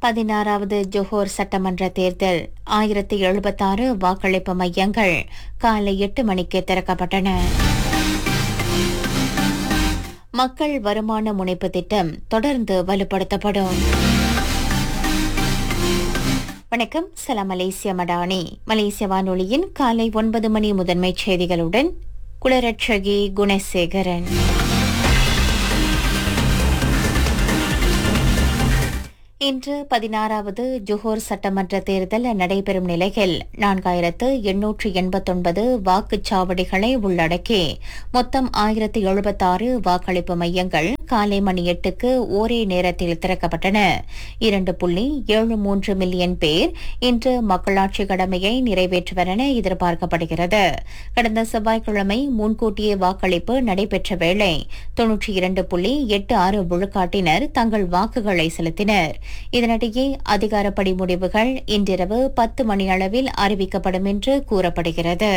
பதினாறாவது ஜோஹோர் சட்டமன்ற தேர்தல் ஆயிரத்தி எழுபத்தாறு வாக்களிப்பு மையங்கள் காலை எட்டு மணிக்கு திறக்கப்பட்டன மக்கள் வருமான முனைப்பு திட்டம் தொடர்ந்து வலுப்படுத்தப்படும் வணக்கம் சலாம் மலேசிய மடானி மலேசிய வானொலியின் காலை ஒன்பது மணி முதன்மை செய்திகளுடன் குளரட்சகி குணசேகரன் இன்று பதினாறாவது ஜோஹோர் சட்டமன்ற தேர்தல் நடைபெறும் நிலையில் நான்காயிரத்து எண்ணூற்று எண்பத்தொன்பது வாக்குச்சாவடிகளை உள்ளடக்கி மொத்தம் ஆயிரத்து எழுபத்தாறு வாக்களிப்பு மையங்கள் காலை மணி எட்டுக்கு ஒரே நேரத்தில் திறக்கப்பட்டன இரண்டு புள்ளி ஏழு மூன்று மில்லியன் பேர் இன்று மக்களாட்சி கடமையை நிறைவேற்றுவர் என எதிர்பார்க்கப்படுகிறது கடந்த செவ்வாய்க்கிழமை முன்கூட்டியே வாக்களிப்பு நடைபெற்ற வேளை தொன்னூற்றி இரண்டு புள்ளி எட்டு ஆறு விழுக்காட்டினர் தங்கள் வாக்குகளை செலுத்தினர் இதனிடையே அதிகாரப்படி முடிவுகள் இன்றிரவு பத்து மணியளவில் அறிவிக்கப்படும் என்று கூறப்படுகிறது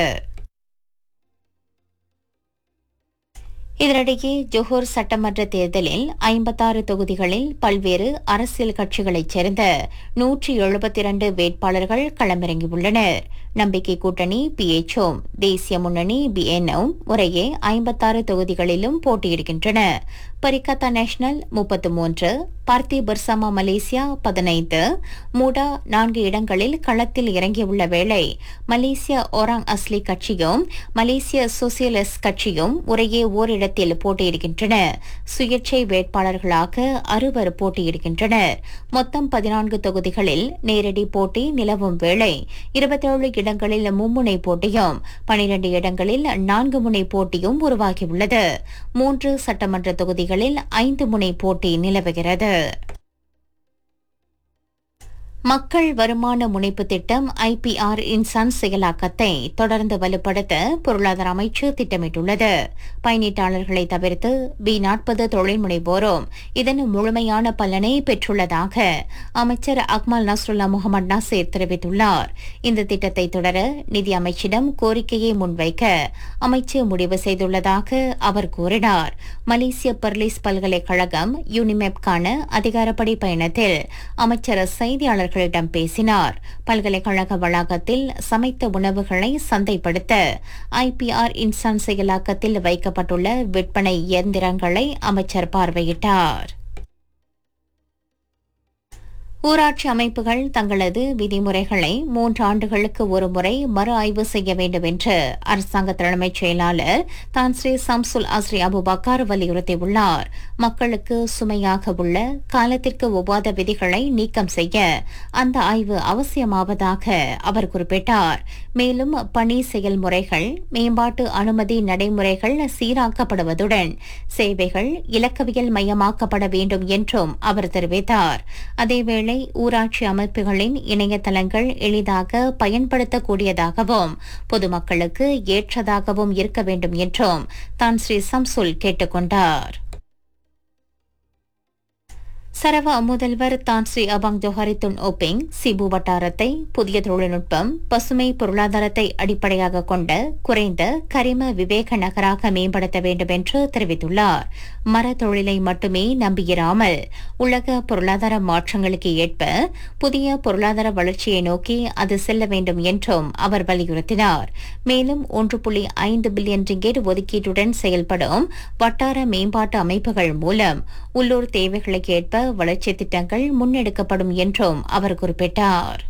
இதனிடையே ஜோஹர் சட்டமன்ற தேர்தலில் ஐம்பத்தாறு தொகுதிகளில் பல்வேறு அரசியல் கட்சிகளைச் சேர்ந்த நூற்றி எழுபத்தி இரண்டு வேட்பாளர்கள் களமிறங்கியுள்ளனர் நம்பிக்கை கூட்டணி பிஎச்ஓ தேசிய முன்னணி பிஎன்ஓ முறையே ஐம்பத்தாறு தொகுதிகளிலும் போட்டியிடுகின்றன பரிகத்தா நேஷனல் முப்பத்து மூன்று பார்த்தி பர்சாமா மலேசியா பதினைந்து மூடா நான்கு இடங்களில் களத்தில் இறங்கியுள்ள வேளை மலேசிய ஓராங் அஸ்லி கட்சியும் மலேசிய சோசியலிஸ்ட் கட்சியும் முறையே ஓரிடத்தில் போட்டியிடுகின்றன சுயேட்சை வேட்பாளர்களாக அறுவர் போட்டியிடுகின்றனர் மொத்தம் பதினான்கு தொகுதிகளில் நேரடி போட்டி நிலவும் வேளை இருபத்தேழு இடங்களில் மும்முனை போட்டியும் பனிரண்டு இடங்களில் நான்கு முனை போட்டியும் உருவாகியுள்ளது மூன்று சட்டமன்ற தொகுதிகளில் ஐந்து முனை போட்டி நிலவுகிறது மக்கள் வருமான முனைப்பு திட்டம் ஐபிஆர் இன்சான் செயலாக்கத்தை தொடர்ந்து வலுப்படுத்த பொருளாதார அமைச்சு திட்டமிட்டுள்ளது பயனீட்டாளர்களை தவிர்த்து பி நாற்பது தொழில் முனைவோரும் இதன் முழுமையான பலனை பெற்றுள்ளதாக அமைச்சர் அக்மல் நஸ்ருல்லா முகமது நாசேர் தெரிவித்துள்ளார் இந்த திட்டத்தை தொடர நிதி அமைச்சிடம் கோரிக்கையை முன்வைக்க அமைச்சு முடிவு செய்துள்ளதாக அவர் கூறினார் மலேசிய பர்லிஸ் பல்கலைக்கழகம் யூனிமெப்கான அதிகாரப்படி பயணத்தில் அமைச்சர் செய்தியாளர்கள் செய்தியாளர்களிடம் பேசினார் பல்கலைக்கழக வளாகத்தில் சமைத்த உணவுகளை சந்தைப்படுத்த ஐபிஆர் இன்சான் செயலாக்கத்தில் வைக்கப்பட்டுள்ள விற்பனை இயந்திரங்களை அமைச்சர் பார்வையிட்டார் ஊராட்சி அமைப்புகள் தங்களது விதிமுறைகளை மூன்று ஆண்டுகளுக்கு ஒருமுறை மறு ஆய்வு செய்ய வேண்டும் என்று அரசாங்க தலைமைச் செயலாளர் தான் ஸ்ரீ சம்சுல் அஸ்ரி அபுபக்கார் வலியுறுத்தியுள்ளார் மக்களுக்கு சுமையாக உள்ள காலத்திற்கு ஒவ்வாத விதிகளை நீக்கம் செய்ய அந்த ஆய்வு அவசியமாவதாக அவர் குறிப்பிட்டார் மேலும் பணி செயல்முறைகள் மேம்பாட்டு அனுமதி நடைமுறைகள் சீராக்கப்படுவதுடன் சேவைகள் இலக்கவியல் மையமாக்கப்பட வேண்டும் என்றும் அவர் தெரிவித்தார் அதேவேளை வேளை ஊராட்சி அமைப்புகளின் இணையதளங்கள் எளிதாக பயன்படுத்தக்கூடியதாகவும் பொதுமக்களுக்கு ஏற்றதாகவும் இருக்க வேண்டும் என்றும் தான் ஸ்ரீ சம்சுல் கேட்டுக் கொண்டார் சரவ முதல்வர் தான் ஸ்ரீ அபாங் ஜோஹரித்துன் ஓபிங் சிபு வட்டாரத்தை புதிய தொழில்நுட்பம் பசுமை பொருளாதாரத்தை அடிப்படையாக கொண்ட குறைந்த கரிம விவேக நகராக மேம்படுத்த வேண்டும் என்று தெரிவித்துள்ளார் மர தொழிலை மட்டுமே நம்பியிராமல் உலக பொருளாதார மாற்றங்களுக்கு ஏற்ப புதிய பொருளாதார வளர்ச்சியை நோக்கி அது செல்ல வேண்டும் என்றும் அவர் வலியுறுத்தினார் மேலும் ஒன்று புள்ளி ஐந்து பில்லியன் ரிங்கெட் ஒதுக்கீட்டுடன் செயல்படும் வட்டார மேம்பாட்டு அமைப்புகள் மூலம் உள்ளூர் தேவைகளுக்கு ஏற்ப வளர்ச்சி திட்டங்கள் முன்னெடுக்கப்படும் என்றும் அவர் குறிப்பிட்டார்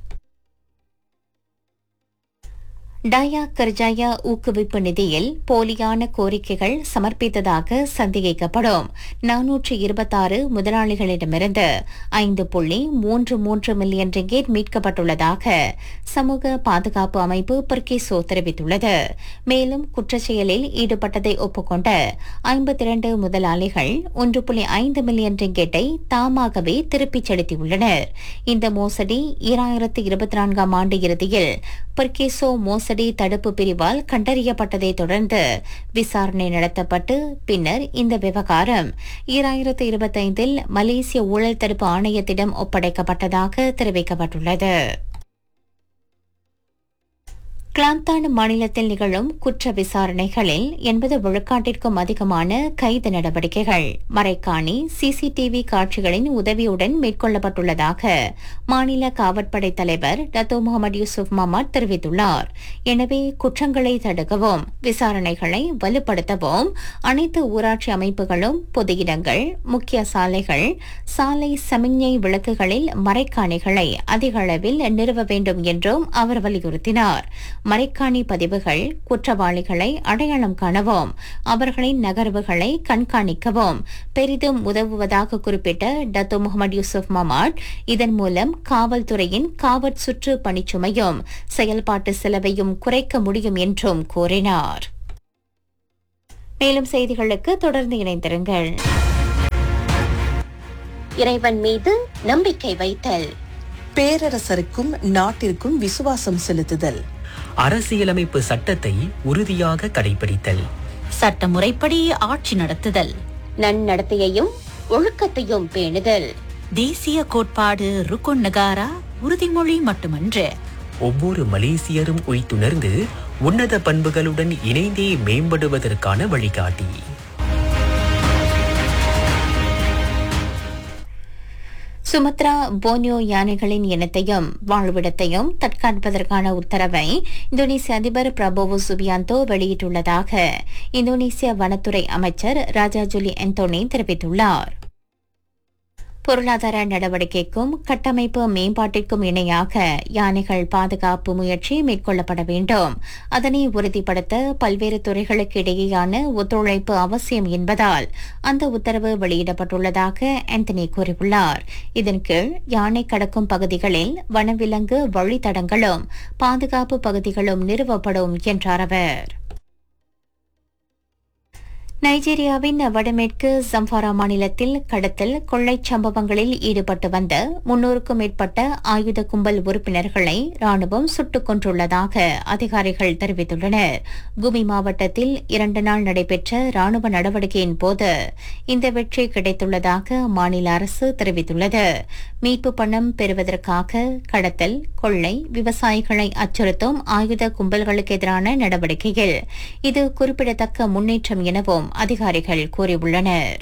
டயா கர்ஜாயா ஊக்குவிப்பு நிதியில் போலியான கோரிக்கைகள் சமர்ப்பித்ததாக சந்தேகிக்கப்படும் நானூற்று இருபத்தாறு முதலாளிகளிடமிருந்து ஐந்து புள்ளி மூன்று மூன்று மில்லியன் ரிங்கேட் மீட்கப்பட்டுள்ளதாக சமூக பாதுகாப்பு அமைப்பு பர்கிசோ தெரிவித்துள்ளது மேலும் குற்றச்செயலில் ஈடுபட்டதை ஒப்புக்கொண்ட ஐம்பத்தி இரண்டு முதலாளிகள் ஒன்று புள்ளி ஐந்து மில்லியன் ரிங்கேட்டை தாமாகவே திருப்பிச் செலுத்தியுள்ளனர் இந்த மோசடி ஈராயிரத்து இருபத்தி நான்காம் ஆண்டு இறுதியில் பர்கேசோ மோசடி தடுப்பு பிரிவால் கண்டறியப்பட்டதை தொடர்ந்து விசாரணை நடத்தப்பட்டு பின்னர் இந்த விவகாரம் ஈராயிரத்து இருபத்தைந்தில் மலேசிய ஊழல் தடுப்பு ஆணையத்திடம் ஒப்படைக்கப்பட்டதாக தெரிவிக்கப்பட்டுள்ளது கிளாந்தான் மாநிலத்தில் நிகழும் குற்ற விசாரணைகளில் எண்பது விழுக்காட்டிற்கும் அதிகமான கைது நடவடிக்கைகள் மறைக்காணி சிசிடிவி காட்சிகளின் உதவியுடன் மேற்கொள்ளப்பட்டுள்ளதாக மாநில காவற்படை தலைவர் டத்தோ முகமது யூசுப் மமாட் தெரிவித்துள்ளார் எனவே குற்றங்களை தடுக்கவும் விசாரணைகளை வலுப்படுத்தவும் அனைத்து ஊராட்சி அமைப்புகளும் பொது இடங்கள் முக்கிய சாலைகள் சாலை சமிஞ்ஞை விளக்குகளில் மறைக்காணிகளை அதிக அளவில் நிறுவ வேண்டும் என்றும் அவர் வலியுறுத்தினார் மறைக்காணி பதிவுகள் குற்றவாளிகளை அடையாளம் காணவும் அவர்களின் நகர்வுகளை கண்காணிக்கவும் பெரிதும் உதவுவதாக குறிப்பிட்ட டத்து முகமது யூசுப் மமாட் இதன் மூலம் காவல்துறையின் காவற் சுற்று பணிச்சுமையும் செயல்பாட்டு செலவையும் குறைக்க முடியும் என்றும் கூறினார் மேலும் செய்திகளுக்கு தொடர்ந்து இணைந்திருங்கள் இறைவன் மீது நம்பிக்கை வைத்தல் பேரரசருக்கும் நாட்டிற்கும் விசுவாசம் செலுத்துதல் அரசியலமைப்பு சட்டத்தை உறுதியாக கடைபிடித்தல் சட்டமுறைப்படி ஆட்சி நடத்துதல் நன்னடத்தையையும் ஒழுக்கத்தையும் பேணுதல் தேசிய கோட்பாடு ருக்குன் நகாரா உறுதிமொழி மட்டுமன்று ஒவ்வொரு மலேசியரும் உய்த்துணர்ந்து உன்னத பண்புகளுடன் இணைந்தே மேம்படுவதற்கான வழிகாட்டி சுமத்ரா போனியோ யானைகளின் இனத்தையும் வாழ்விடத்தையும் தற்காப்பதற்கான உத்தரவை இந்தோனேசிய அதிபர் பிரபோவோ சுபியாந்தோ வெளியிட்டுள்ளதாக இந்தோனேசிய வனத்துறை அமைச்சர் ராஜா ஜுலி எந்தோனி தெரிவித்துள்ளார் பொருளாதார நடவடிக்கைக்கும் கட்டமைப்பு மேம்பாட்டிற்கும் இணையாக யானைகள் பாதுகாப்பு முயற்சி மேற்கொள்ளப்பட வேண்டும் அதனை உறுதிப்படுத்த பல்வேறு துறைகளுக்கு இடையேயான ஒத்துழைப்பு அவசியம் என்பதால் அந்த உத்தரவு வெளியிடப்பட்டுள்ளதாக ஆந்தனி கூறியுள்ளார் இதன் கீழ் யானை கடக்கும் பகுதிகளில் வனவிலங்கு வழித்தடங்களும் பாதுகாப்பு பகுதிகளும் நிறுவப்படும் என்றார் அவர் நைஜீரியாவின் வடமேற்கு ஜம்பாரா மாநிலத்தில் கடத்தல் கொள்ளைச் சம்பவங்களில் ஈடுபட்டு வந்த முன்னூறுக்கும் மேற்பட்ட ஆயுத கும்பல் உறுப்பினர்களை ராணுவம் சுட்டுக் கொன்றுள்ளதாக அதிகாரிகள் தெரிவித்துள்ளனர் குமி மாவட்டத்தில் இரண்டு நாள் நடைபெற்ற ராணுவ நடவடிக்கையின் போது இந்த வெற்றி கிடைத்துள்ளதாக மாநில அரசு தெரிவித்துள்ளது மீட்பு பணம் பெறுவதற்காக கடத்தல் கொள்ளை விவசாயிகளை அச்சுறுத்தும் ஆயுத கும்பல்களுக்கு எதிரான நடவடிக்கையில் இது குறிப்பிடத்தக்க முன்னேற்றம் எனவும் அதிகாரிகள் கூறியுள்ளனர்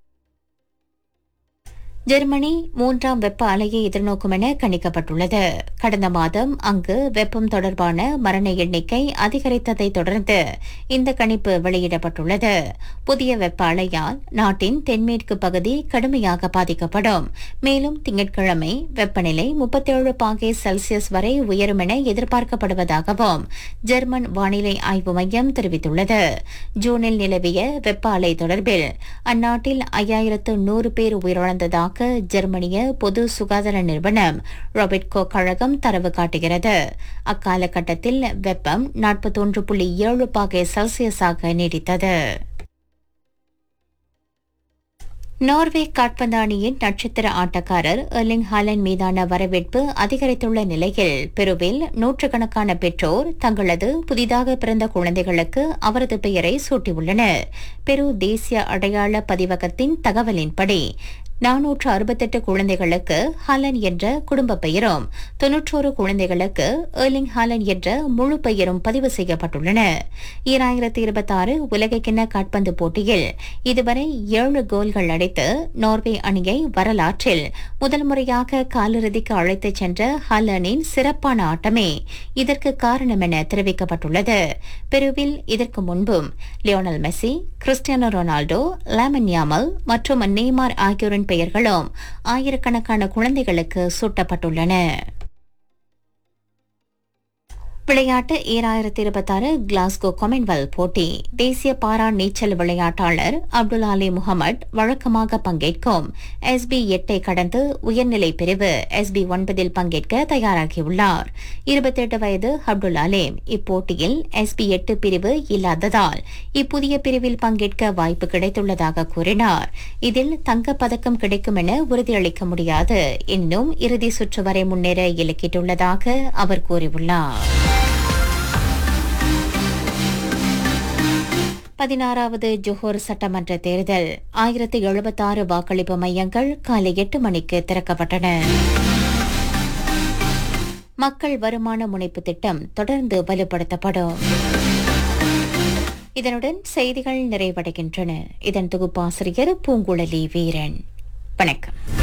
ஜெர்மனி மூன்றாம் வெப்ப அலையை எதிர்நோக்கும் என கணிக்கப்பட்டுள்ளது கடந்த மாதம் அங்கு வெப்பம் தொடர்பான மரண எண்ணிக்கை அதிகரித்ததை தொடர்ந்து இந்த கணிப்பு வெளியிடப்பட்டுள்ளது புதிய வெப்ப அலையால் நாட்டின் தென்மேற்கு பகுதி கடுமையாக பாதிக்கப்படும் மேலும் திங்கட்கிழமை வெப்பநிலை முப்பத்தேழு பாகை செல்சியஸ் வரை உயரும் என எதிர்பார்க்கப்படுவதாகவும் ஜெர்மன் வானிலை ஆய்வு மையம் தெரிவித்துள்ளது ஜூனில் நிலவிய வெப்ப அலை தொடர்பில் அந்நாட்டில் ஐயாயிரத்து நூறு பேர் உயிரிழந்ததாக ஜெர்மனிய பொது சுகாதார நிறுவனம் ராபர்ட்கோ கழகம் தரவு காட்டுகிறது அக்காலகட்டத்தில் வெப்பம் நாற்பத்தொன்று புள்ளி ஏழு பாகை செல்சியஸாக நீடித்தது நார்வே காட்பந்து அணியின் நட்சத்திர ஆட்டக்காரர் எர்லிங் ஹாலன் மீதான வரவேற்பு அதிகரித்துள்ள நிலையில் பெருவில் நூற்றுக்கணக்கான பெற்றோர் தங்களது புதிதாக பிறந்த குழந்தைகளுக்கு அவரது பெயரை சூட்டியுள்ளனர் பெரு தேசிய அடையாள பதிவகத்தின் தகவலின்படி நானூற்று அறுபத்தெட்டு குழந்தைகளுக்கு ஹாலன் என்ற குடும்ப பெயரும் தொன்னூற்றோரு குழந்தைகளுக்கு ஏர்லிங் ஹாலன் என்ற முழு பெயரும் பதிவு செய்யப்பட்டுள்ளன ஈராயிரத்தி இருபத்தாறு உலகக்கிண்ண காட்பந்து போட்டியில் இதுவரை ஏழு கோல்கள் அடித்து நார்வே அணியை வரலாற்றில் முதல் முறையாக காலிறுதிக்கு அழைத்துச் சென்ற ஹாலனின் சிறப்பான ஆட்டமே இதற்கு காரணம் என தெரிவிக்கப்பட்டுள்ளது பெருவில் இதற்கு முன்பும் Lionel Messi Cristiano Ronaldo Lamine Yamal மற்றும் நேமார் ஆகியோரின் பெயர்களும் ஆயிரக்கணக்கான குழந்தைகளுக்கு சூட்டப்பட்டுள்ளன விளையாட்டு ஈராயிரத்தி இருபத்தாறு கிளாஸ்கோ காமன்வெல்த் போட்டி தேசிய பாரா நீச்சல் விளையாட்டாளர் அப்துல் அலி முகமது வழக்கமாக பங்கேற்கும் எஸ்பி எட்டை கடந்து உயர்நிலை பிரிவு எஸ்பி ஒன்பதில் பங்கேற்க தயாராகியுள்ளார் இருபத்தெட்டு வயது அப்துல் அலீம் இப்போட்டியில் எஸ்பி எட்டு பிரிவு இல்லாததால் இப்புதிய பிரிவில் பங்கேற்க வாய்ப்பு கிடைத்துள்ளதாக கூறினார் இதில் தங்கப் பதக்கம் கிடைக்கும் என உறுதியளிக்க முடியாது எனினும் இறுதி சுற்று வரை முன்னேற இலக்கிட்டுள்ளதாக அவர் கூறியுள்ளார் பதினாறாவது ஜோஹர் சட்டமன்ற தேர்தல் ஆயிரத்து எழுபத்தாறு வாக்களிப்பு மையங்கள் காலை எட்டு மணிக்கு திறக்கப்பட்டன மக்கள் வருமான முனைப்பு திட்டம் தொடர்ந்து வலுப்படுத்தப்படும் இதனுடன் செய்திகள் நிறைவடைகின்றன இதன் தொகுப்பாசிரியர் பூங்குழலி வீரன் வணக்கம்